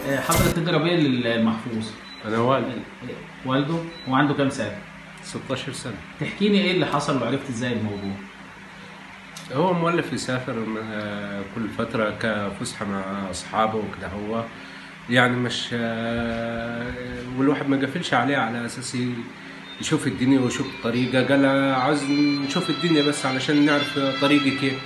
آه، حضرتك تضرب ايه للمحفوظ؟ انا والد آه، والده هو عنده كام سنه؟ 16 سنه تحكي لي ايه اللي حصل وعرفت ازاي الموضوع؟ هو مؤلف يسافر آه، كل فترة كفسحة مع أصحابه وكده هو يعني مش آه، والواحد ما قفلش عليه على أساس ي- يشوف الدنيا ويشوف الطريقة قال عاوز نشوف الدنيا بس علشان نعرف طريقي كيف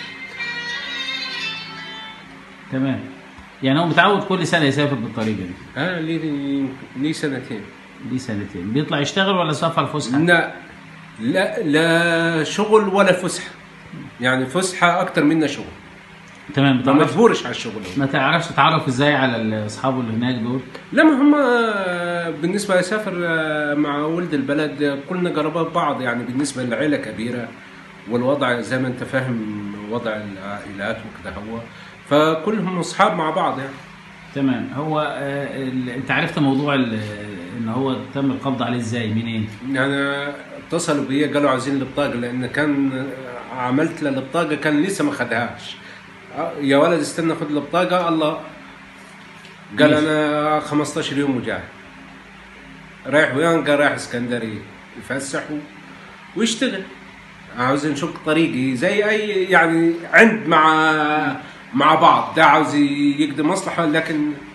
تمام يعني هو متعود كل سنه يسافر بالطريقه دي اه لي لي سنتين دي سنتين بيطلع يشتغل ولا سفر فسحه؟ لا لا لا شغل ولا فسحة يعني فسحة أكتر منا شغل تمام ما بتعرف مجبورش على الشغل هو. ما تعرفش تتعرف ازاي على اصحابه اللي هناك دول؟ لما هم بالنسبة يسافر مع ولد البلد كلنا قرابات بعض يعني بالنسبة للعيلة كبيرة والوضع زي ما انت فاهم وضع العائلات وكذا هو فكلهم اصحاب مع بعض يعني تمام هو آه ال- انت عرفت موضوع ال- ان هو تم القبض عليه ازاي منين؟ يعني اتصلوا بيا قالوا عايزين البطاقة لأن كان عملت له البطاقة كان لسه ما خدهاش يا ولد استنى خد البطاقة الله قال ماشي. أنا 15 يوم وجاي رايح وين قال رايح اسكندرية يفسح و- ويشتغل عاوز نشق طريقي زي أي يعني عند مع مع بعض ده عاوز يقدم مصلحة لكن